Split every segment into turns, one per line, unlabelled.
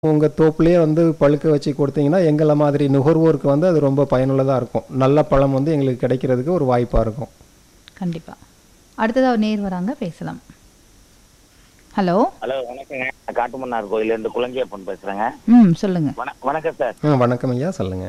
உங்க தோப்புலயே வந்து பழுக்க வச்சு கொடுத்தீங்கன்னா, எங்கள மாதிரி நுகர்வோருக்கு வந்து அது ரொம்ப பயனுள்ளதா இருக்கும். நல்ல பழம் வந்து எங்களுக்கு கிடைக்கிறதுக்கு ஒரு வாய்ப்பா இருக்கும்.
கண்டிப்பா. அடுத்ததா ஒரு நேயர் வராங்க பேசலாம். ஹலோ.
ஹலோ வணக்கங்க நான் காட்டுமன்னார் கோயிலேருந்து குளஞ்சியப்பன் பேசுறேங்க
ம் சொல்லுங்க.
வண வணக்கம் சார்
ம் வணக்கம் ஐயா சொல்லுங்க.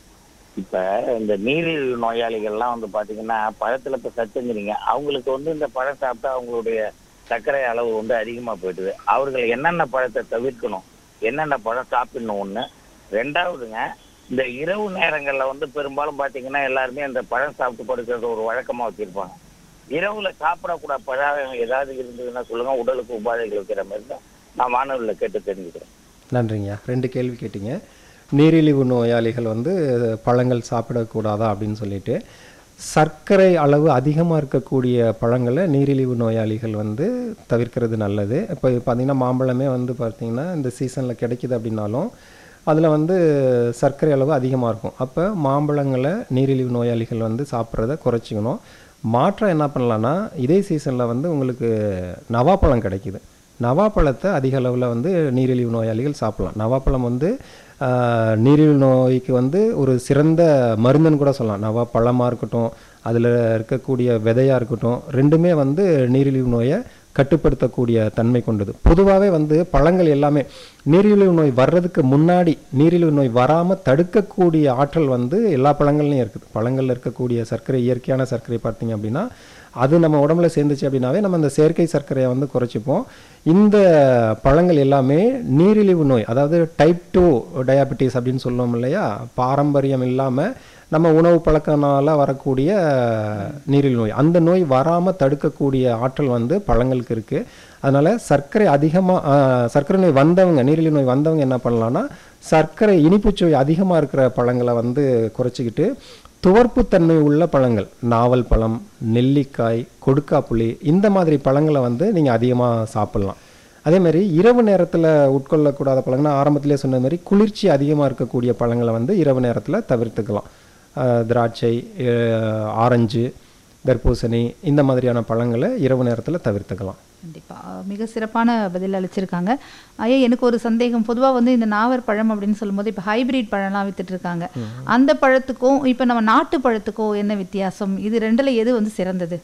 இப்ப இந்த நீரிழிவு நோயாளிகள்லாம் வந்து பாத்தீங்கன்னா பழத்துல இப்ப சத்துங்கிறீங்க அவங்களுக்கு வந்து இந்த பழம் சாப்பிட்டா அவங்களுடைய சர்க்கரை அளவு வந்து அதிகமா போயிடுது அவர்கள் என்னென்ன பழத்தை தவிர்க்கணும் என்னென்ன பழம் சாப்பிடணும் ஒண்ணு ரெண்டாவதுங்க இந்த இரவு நேரங்கள்ல வந்து பெரும்பாலும் பாத்தீங்கன்னா எல்லாருமே இந்த பழம் சாப்பிட்டு படுக்கிறது ஒரு வழக்கமா வச்சிருப்பாங்க இரவுல சாப்பிடக்கூட பழம் ஏதாவது இருந்ததுன்னா சொல்லுங்க உடலுக்கு உபாதைகள் வைக்கிற மாதிரி தான் நான் மாணவர்களை கேட்டு தெரிஞ்சுக்கிறேன்
நன்றிங்கய்யா. 2 கேள்வி கேட்டீங்க. நீரிழிவு நோயாளிகள் வந்து பழங்கள் சாப்பிடக்கூடாதா அப்படின்னு சொல்லிட்டு, சர்க்கரை அளவு அதிகமா இருக்கக்கூடிய பழங்கள நீரிழிவு நோயாளிகள் வந்து தவிர்க்கிறது நல்லது. இப்போ பார்த்தீங்கன்னா, மாம்பழமே வந்து பார்த்தீங்கன்னா, இந்த சீசன்ல கிடைக்குது அப்படின்னாலும், அதுல வந்து சர்க்கரை அளவு அதிகமா இருக்கும். அப்ப மாம்பழங்கள நீரிழிவு நோயாளிகள் வந்து சாப்பிட்றத குறைச்சிக்கணும். மாற்றா என்ன பண்ணலான்னா, இதே சீசன்ல வந்து உங்களுக்கு நவாப்பழம் கிடைக்குது. நவாப்பழத்த அதிக அளவுல வந்து நீரிழிவு நோயாளிகள் சாப்பிடலாம். நவாப்பழம் வந்து ஆ, நீரிழிவு நோய்க்கு வந்து ஒரு சிறந்த மருந்துன்னு கூட சொல்லலாம். நவாப்பழமா இருக்கட்டும், அதுல இருக்கக்கூடிய விதையா இருக்கட்டும், 2மே வந்து நீரிழிவு நோய கட்டுப்படுத்தக்கூடிய தன்மை கொண்டது. பொதுவாவே வந்து பழங்கள் எல்லாமே நீரிழிவு நோய் வர்றதுக்கு முன்னாடி நீரிழிவு நோய் வராம தடுக்கக்கூடிய ஆற்றல் வந்து எல்லா பழங்கள்லயும் இருக்குது. பழங்கள்ல இருக்கக்கூடிய சர்க்கரை இயற்கையான சர்க்கரை பார்த்தீங்க அப்படின்னா, அது நம்ம உடம்புல சேர்ந்துச்சு அப்படின்னாவே நம்ம அந்த செயற்கை சர்க்கரையை வந்து குறைச்சிப்போம். இந்த பழங்கள் எல்லாமே நீரிழிவு நோய் அதாவது டைப் 2 டயாபெட்டிஸ் அப்படின்னு சொல்லுவோம் இல்லையா? பாரம்பரியம் இல்லாம நம்ம உணவு பழக்கனால வரக்கூடிய நீரிழிவு நோய். அந்த நோய் வராம தடுக்கக்கூடிய ஆற்றல் வந்து பழங்களுக்கு இருக்கு. அதனால சர்க்கரை அதிகமா ஆ, சர்க்கரை நோய் வந்தவங்க நீரிழிவு நோய் வந்தவங்க என்ன பண்ணலாம்னா, சர்க்கரை இனிப்புச்சுவை அதிகமா இருக்கிற பழங்கள வந்து குறைச்சிக்கிட்டு, துவர்ப்புத்தன்மை உள்ள பழங்கள் நாவல் பழம், நெல்லிக்காய், கொடுக்காப்புளி இந்த மாதிரி பழங்கள வந்து நீங்க அதிகமா சாப்பிடலாம். அதே மாதிரி இரவு நேரத்துல உட்கொள்ளக்கூடாத பழங்கள்னா ஆரம்பத்திலே சொன்ன மாதிரி குளிர்ச்சி அதிகமா இருக்கக்கூடிய பழங்கள வந்து இரவு நேரத்துல தவிர்த்துக்கலாம். ஆ, திராட்சை, எ ஆரஞ்சு, தர்பூசணி இந்த மாதிரியான பழங்கள இரவு நேரத்துல தவிர்த்துக்கலாம்.
கண்டிப்பா. மிக சிறப்பான பதில் அளிச்சிருக்காங்க. ஐயா எனக்கு ஒரு சந்தேகம். பொதுவா வந்து இந்த நாவற் பழம் அப்படின்னு சொல்லும்போது இப்ப ஹைபிரிட் பழம்லாம் வித்துட்டு இருக்காங்க. அந்த பழத்துக்கும் இப்ப நம்ம நாட்டு பழத்துக்கும் என்ன வித்தியாசம்? இது 2ல எது வந்து சிறந்தது?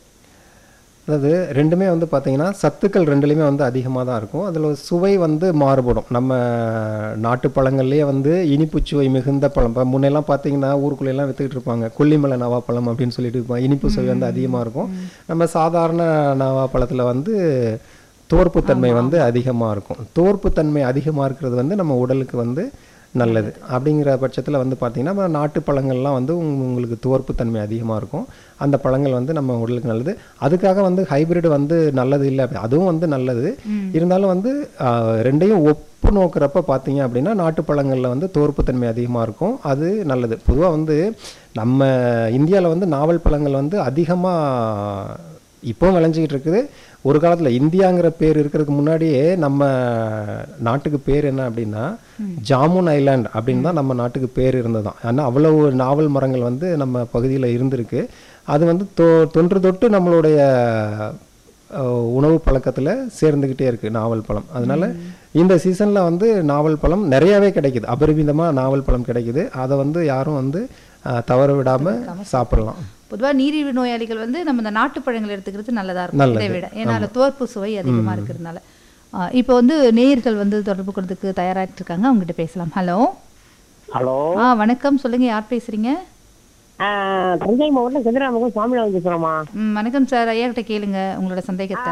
அதாவது 2மே வந்து பார்த்தீங்கன்னா, சத்துக்கள் 2லயுமே வந்து அதிகமா தான் இருக்கும். அதுல சுவை வந்து மாறுபடும். நம்ம நாட்டு பழங்கள்லயே வந்து இனிப்பு சுவை மிகுந்த பழம். இப்ப முன்னெல்லாம் பார்த்தீங்கன்னா, ஊருக்குள்ள எல்லாம் வித்துக்கிட்டு இருப்பாங்க. கொல்லிமலை நவாப்பழம் அப்படின்னு சொல்லிட்டு இருப்பாங்க. இனிப்பு சுவை வந்து அதிகமா இருக்கும். நம்ம சாதாரண நவாப்பழத்துல வந்து துவர்ப்புத்தன்மை வந்து அதிகமா இருக்கும். துவர்ப்புத்தன்மை அதிகமா இருக்கிறது வந்து நம்ம உடலுக்கு வந்து நல்லது. அப்படிங்கிற பட்சத்துல வந்து பார்த்தீங்கன்னா, நம்ம நாட்டு பழங்கள்லாம் வந்து உங் உங்களுக்கு துவர்ப்புத்தன்மை அதிகமா இருக்கும். அந்த பழங்கள் வந்து நம்ம உடலுக்கு நல்லது. அதுக்காக வந்து ஹைபிரிட் வந்து நல்லது இல்ல. அப்படி அதுவும் வந்து நல்லது. இருந்தாலும் வந்து ஆ, 2யும் ஒப்பு நோக்குறப்ப பார்த்தீங்க அப்படின்னா, நாட்டு பழங்கள்ல வந்து துவர்ப்புத்தன்மை அதிகமா இருக்கும். அது நல்லது. பொதுவா வந்து நம்ம இந்தியால வந்து நாவல் பழங்கள் வந்து அதிகமா இப்பவும் விளைஞ்சுக்கிட்டு இருக்குது. ஒரு காலத்துல இந்தியாங்கிற பேர் இருக்கிறதுக்கு முன்னாடியே நம்ம நாட்டுக்கு பேர் என்ன அப்படின்னா, ஜாமுன் ஐலாண்ட் அப்படின்னு தான் நம்ம நாட்டுக்கு பேர் இருந்ததாம். ஆனா அவ்வளவு நாவல் மரங்கள் வந்து நம்ம பகுதியில இருந்திருக்கு. அது வந்து தொ தொன்று தொட்டு நம்மளுடைய அ, உணவு பழக்கத்துல சேர்ந்துகிட்டே இருக்கு நாவல் பழம். அதனால இந்த சீசன்ல வந்து நாவல் பழம் நிறையவே கிடைக்குது. அபரிமிதமா நாவல் பழம் கிடைக்குது. அத வந்து யாரும் வந்து அ, தவற விடாம சாப்பிடலாம்.
பொதுவா நீரிழிவு நோயாளிகள் வந்து நம்ம இந்த நாட்டு பழங்கள் எடுத்துக்கிறது நல்லதா இருக்கும்
நல்லது.
இதை விட. ஏன்னா அதுல துவர்ப்பு சுவை அதிகமா இருக்கிறதுனால. ஆ, இப்போ வந்து நேயர்கள் வந்து தொடர்பு கொள்றதுக்கு தயாராகிட்டு இருக்காங்க. அவங்க கிட்ட பேசலாம். ஹலோ.
ஹலோ
ஆ வணக்கம். சொல்லுங்க யார் பேசுறீங்க?
ஆ, தஞ்சை மாவட்டம் செந்திராமகம் சுவாமிநாதன் பேசுறோமா
ம், வணக்கம் சார். ஐயா கிட்ட கேளுங்க உங்களோட சந்தேகத்தை.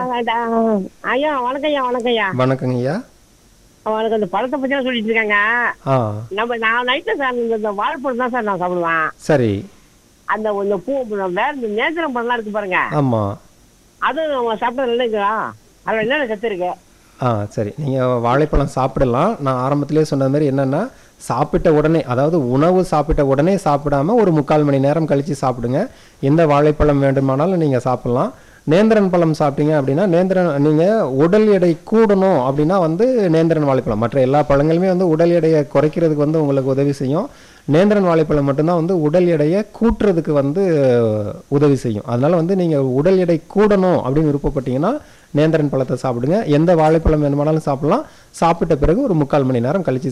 ஐயா வணக்கம் ஐயா வணக்கம் ஐயா
வணக்கங்க ஐயா.
அவனுக்கு அந்த பழத்தை பத்தி சொல்லிட்டு இருக்காங்க
ஆ
நம்ம நான் நைட்ல சார் இந்த- இந்த வாழைப்பழம் தான் சார் நான் சாப்பிடுவேன்
சரி.
அந்த இந்த பூ வேற இந்த நேந்திரம் பழம்லாம் இருக்கு பாருங்க
ஆமா.
அது நம்ம சாப்பிட்டது நல்லதுங்களா அதுல என்னென்ன சத்து இருக்கு
ஆ சரி. நீங்க வாழைப்பழம் சாப்பிடலாம். நான் ஆரம்பத்திலேயே சொன்ன மாதிரி என்னன்னா, சாப்பிட்ட உடனே அதாவது உணவு சாப்பிட்ட உடனே சாப்பிடாம ஒரு 3/4 மணி நேரம் கழிச்சு சாப்பிடுங்க. எந்த வாழைப்பழம் வேண்டுமானாலும் நீங்க சாப்பிடலாம். நேந்திரன் பழம் சாப்பிட்டீங்க அப்படின்னா, நேந்திரன் நீங்க உடல் எடை கூடணும் அப்படின்னா வந்து நேந்திரன் வாழைப்பழம். மற்ற எல்லா பழங்களுமே வந்து உடல் எடையை குறைக்கிறதுக்கு வந்து உங்களுக்கு உதவி செய்யும். நேந்திரன் வாழைப்பழம் மட்டும்தான் வந்து உடல் எடையை கூட்டுறதுக்கு வந்து உதவி செய்யும். அதனால வந்து நீங்க உடல் எடை கூடணும் அப்படின்னு விருப்பப்பட்டீங்கன்னா, நேந்திரன் பழத்தை சாப்பிடுங்க. எந்த வாழைப்பழம் வேணுமானாலும் சாப்பிடலாம். சாப்பிட்ட பிறகு ஒரு 3/4 மணி நேரம் கழிச்சு